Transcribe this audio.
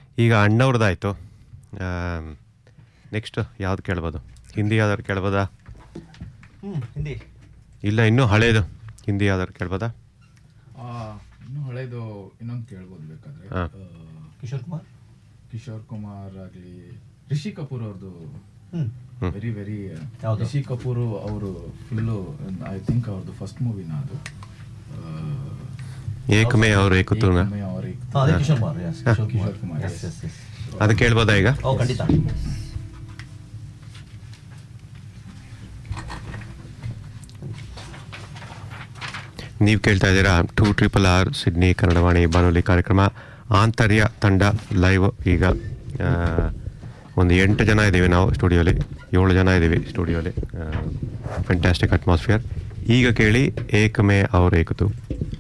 ಈಗ ಅಣ್ಣವ್ರದ್ದಾಯಿತು ನೆಕ್ಸ್ಟ್ ಯಾವ್ದು ಕೇಳ್ಬೋದು ಹಿಂದಿ ಯಾವ್ದಾದ್ರು ಕೇಳ್ಬೋದಾ ಹ್ಮ್ ಹಿಂದಿ ಇಲ್ಲ ಇನ್ನೂ ಹಳೇದು ಹಿಂದಿ ಯಾವ್ದಾದ್ರು ಕೇಳ್ಬೋದಾ ಆ, ಇನ್ನು ಹಳೇದು ಇನ್ನೊಂದು ಕೇಳ್ಬೋದು ಬೇಕಾದ್ರೆ ಹಾ. ಆ, ಕಿಶೋರ್ ಕುಮಾರ್ ಕಿಶೋರ್ ಕುಮಾರ್ ಆಗಲಿ ರಿಷಿ ಕಪೂರ್ ಅವ್ರದ್ದು ಹ್ಮ್ ವೆರಿ ವೆರಿ ಯಾವ್ದು? ರಿಷಿ ಕಪೂರ್ ಅವರು ಫುಲ್ಲು ಐ ಥಿಂಕ್ ಅವ್ರದ್ದು ಫಸ್ಟ್ ಮೂವಿನ ಅದು ಏಕಮೇ ಅವ್ರು ಏಕುತೂನ ಏಕಮೇ ಅವ್ರ ಏಕ- ಹಾ, ಅದೇ Kishore Kumar yes, Kishore Kishore Kumar Kumar, Yes, yes. yes, yes. ಅದು ಕೇಳ್ಬೋದಾ ಈಗ ಓ ಖಂಡಿತ ನೀವು ಕೇಳ್ತಾ ಇದ್ದೀರಾ two triple R Sydney Kannadavani ಬಾನುಲಿ ಕಾರ್ಯಕ್ರಮ ಆಂತರ್ಯ ತಂಡ ಲೈವ್ ಈಗ ಆ, ಒಂದು ಎಂಟು ಜನ ಇದ್ದೀವಿ ನಾವು ಸ್ಟುಡಿಯೋಲಿ ಏಳು ಜನ ಇದ್ದೀವಿ ಸ್ಟುಡಿಯೋಲಿ ಫ್ಯಾಂಟಾಸ್ಟಿಕ್ ಅಟ್ಮಾಸ್ಫಿಯರ್ ಈಗ ಕೇಳಿ ಏಕಮೇ ಅವ್ರ ಏಕತು